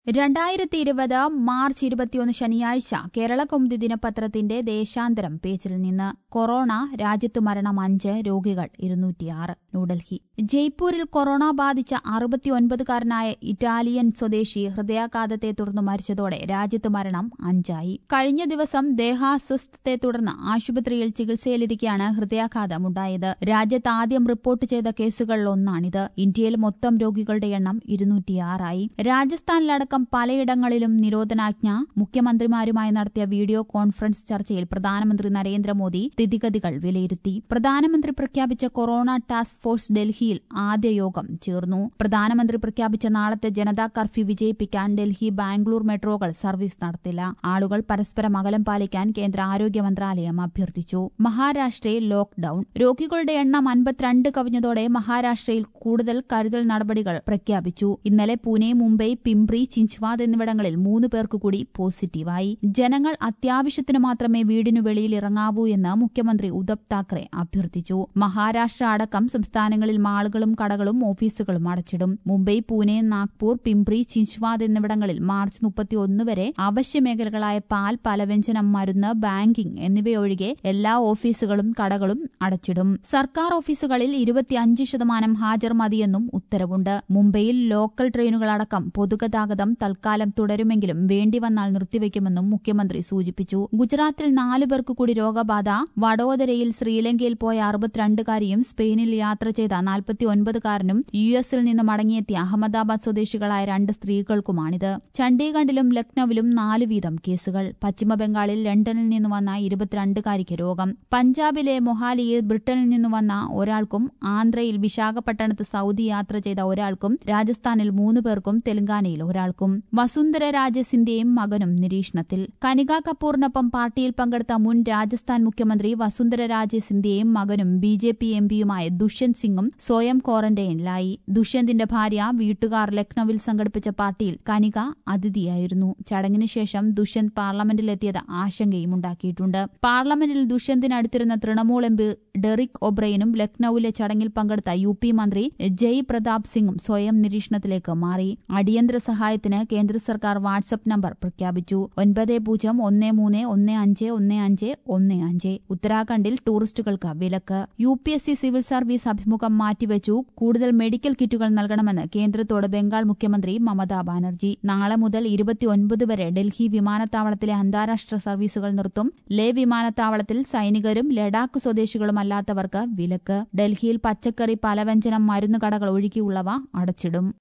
രണ്ടായിരത്തി ഇരുപത് മാർച്ച് ഇരുപത്തിയൊന്ന് ശനിയാഴ്ച കേരള കൗമുദി ദിനപത്രത്തിന്റെ ദേശാന്തരം പേജിൽ നിന്ന് കൊറോണ രാജ്യത്ത് മരണം അഞ്ച് രോഗികൾ ഇരുന്നൂറ്റിയാറ് ന്യൂഡൽഹി ജയ്പൂരിൽ കൊറോണ ബാധിച്ച അറുപത്തിയൊൻപതുകാരനായ ഇറ്റാലിയൻ സ്വദേശി ഹൃദയാഘാതത്തെ തുടർന്ന് മരിച്ചതോടെ രാജ്യത്ത് മരണം അഞ്ചായി കഴിഞ്ഞ ദിവസം ദേഹാസ്വസ്ഥത്തെ തുടർന്ന് ആശുപത്രിയിൽ ചികിത്സയിലിരിക്കെയാണ് ഹൃദയാഘാതമുണ്ടായത് രാജ്യത്ത് ആദ്യം റിപ്പോർട്ട് ചെയ്ത കേസുകളിലൊന്നാണിത് ഇന്ത്യയിൽ മൊത്തം രോഗികളുടെ എണ്ണം ഇരുന്നൂറ്റിയാറായി രാജസ്ഥാനിലടക്കം പലയിടങ്ങളിലും നിരോധനാജ്ഞ മുഖ്യമന്ത്രിമാരുമായി നടത്തിയ വീഡിയോ കോൺഫറൻസ് ചർച്ചയിൽ പ്രധാനമന്ത്രി നരേന്ദ്രമോദി സ്ഥിതിഗതികൾ വിലയിരുത്തി പ്രധാനമന്ത്രി പ്രഖ്യാപിച്ച കൊറോണ ടാസ്ക് ഫോഴ്സ് ഡൽഹിയിൽ ആദ്യ യോഗം ചേർന്നു പ്രധാനമന്ത്രി പ്രഖ്യാപിച്ച നാളത്തെ ജനതാ കർഫ്യൂ വിജയിപ്പിക്കാൻ ഡൽഹി ബാംഗ്ലൂർ മെട്രോകൾ സർവീസ് നടത്തില്ല ആളുകൾ പരസ്പരം അകലം പാലിക്കാൻ കേന്ദ്ര ആരോഗ്യ മന്ത്രാലയം അഭ്യർത്ഥിച്ചു മഹാരാഷ്ട്രയിൽ ലോക്ഡൌൺ രോഗികളുടെ എണ്ണം അൻപത്തിരണ്ട് കവിഞ്ഞതോടെ മഹാരാഷ്ട്രയിൽ കൂടുതൽ കരുതൽ നടപടികൾ പ്രഖ്യാപിച്ചു ഇന്നലെ പൂനെ മുംബൈ പിംപ്രി ചിഞ്ച്വാദ് എന്നിവിടങ്ങളിൽ മൂന്ന് പേർക്ക് കൂടി പോസിറ്റീവായി ജനങ്ങൾ അത്യാവശ്യത്തിന് മാത്രമേ വീടിനു വെളിയിൽ ഇറങ്ങാവൂ എന്ന് മുഖ്യമന്ത്രി ഉദ്ധവ് താക്കറെ അഭ്യർത്ഥിച്ചു മഹാരാഷ്ട്ര അടക്കം സംസ്ഥാനങ്ങളിൽ മാളുകളും കടകളും ഓഫീസുകളും അടച്ചിടും മുംബൈ പൂനെ നാഗ്പൂർ പിംപ്രി ചിഞ്ച്വാദ് എന്നിവിടങ്ങളിൽ മാർച്ച് മുപ്പത്തിയൊന്ന് വരെ അവശ്യ മേഖലകളായ പാൽ പലവ്യഞ്ജനം മരുന്ന് ബാങ്കിംഗ് എന്നിവയൊഴികെ എല്ലാ ഓഫീസുകളും കടകളും അടച്ചിടും സർക്കാർ ഓഫീസുകളിൽ ഇരുപത്തിയഞ്ച് ശതമാനം ഹാജർ മതിയെന്നും ഉത്തരവുണ്ട് മുംബൈയിൽ ലോക്കൽ ട്രെയിനുകളടക്കം പൊതുഗതാഗതം തൽക്കാലം തുടരുമെങ്കിലും വേണ്ടിവന്നാൽ നിർത്തിവെക്കുമെന്നും മുഖ്യമന്ത്രി സൂചിപ്പിച്ചു ഗുജറാത്തിൽ നാലു പേർക്ക് കൂടി രോഗബാധ വഡോദരയിൽ ശ്രീലങ്കയിൽ പോയ അറുപത്തിരണ്ടുകാരിയും സ്പെയിനിൽ യാത്ര ചെയ്ത നാൽപ്പത്തിയൊൻപതുകാരനും യു എസിൽ നിന്ന് മടങ്ങിയെത്തിയ അഹമ്മദാബാദ് സ്വദേശികളായ രണ്ട് സ്ത്രീകൾക്കുമാണിത് ചണ്ഡീഗഡിലും ലക്നൌവിലും നാല് വീതം കേസുകൾ പശ്ചിമബംഗാളിൽ ലണ്ടനിൽ നിന്ന് വന്ന ഇരുപത്തിരണ്ടുകാരിക്ക് രോഗം പഞ്ചാബിലെ മൊഹാലിയിൽ ബ്രിട്ടനിൽ നിന്ന് വന്ന ഒരാൾക്കും ആന്ധ്രയിൽ വിശാഖപട്ടണത്ത് സൌദി യാത്ര ചെയ്ത ഒരാൾക്കും രാജസ്ഥാനിൽ മൂന്ന് പേർക്കും തെലങ്കാനയിൽ ഒരാൾക്കും വസുന്ധര രാജ സിന്ധ്യയും മകനും നിരീക്ഷണത്തിൽ കനിക കപൂറിനൊപ്പം പാർട്ടിയിൽ പങ്കെടുത്ത മുൻ രാജസ്ഥാൻ മുഖ്യമന്ത്രി വസുന്ധര രാജെ സിന്ധ്യയും മകനും ബി ജെ പി എംപിയുമായ ദുഷ്യന്ത് സിംഗും സ്വയം ക്വാറന്റൈനിലായി ദുഷ്യന്തിന്റെ ഭാര്യ വീട്ടുകാർ ലക്നൌവിൽ സംഘടിപ്പിച്ച പാർട്ടിയിൽ കനിക അതിഥിയായിരുന്നു ചടങ്ങിന് ശേഷം ദുഷ്യന്ത് പാർലമെന്റിലെത്തിയത് ആശങ്കയുമുണ്ടാക്കിയിട്ടുണ്ട് പാർലമെന്റിൽ ദുഷ്യന്തിനടുത്തിരുന്ന തൃണമൂൽ എം പി ഡെറിക് ഒബ്രയനും ലക്നൌവിലെ ചടങ്ങിൽ പങ്കെടുത്ത യു പി മന്ത്രി ജയ് പ്രതാപ് സിംഗും സ്വയം നിരീക്ഷണത്തിലേക്ക് മാറി അടിയന്തര സഹായത്തിന് കേന്ദ്ര സർക്കാർ വാട്സ്ആപ്പ് നമ്പർ പ്രഖ്യാപിച്ചു ഒൻപത് പൂജ്യം ഒന്ന് മൂന്ന് ഒന്ന് അഞ്ച് ഒന്ന് അഞ്ച് ഒന്ന് അഞ്ച് ഉത്തരാഖണ്ഡിൽ ടൂറിസ്റ്റുകൾക്ക് വിലക്ക് U P S C civil service അഭിമുഖം മാറ്റിവെച്ചു കൂടുതൽ മെഡിക്കൽ കിറ്റുകൾ നൽകണമെന്ന് കേന്ദ്രത്തോട് ബംഗാൾ മുഖ്യമന്ത്രി മമതാ ബാനർജി നാളെ മുതൽ ഇരുപത്തിയൊൻപത് വരെ ഡൽഹി വിമാനത്താവളത്തിലെ അന്താരാഷ്ട്ര സർവീസുകൾ നിർത്തും ലേ വിമാനത്താവളത്തിൽ സൈനികരും ലഡാക്ക് സ്വദേശികളുമല്ലാത്തവർക്ക് വിലക്ക് ഡൽഹിയിൽ പച്ചക്കറി പലവ്യഞ്ജനം മരുന്നുകടകൾ ഒഴികെയുള്ളവ അടച്ചിടും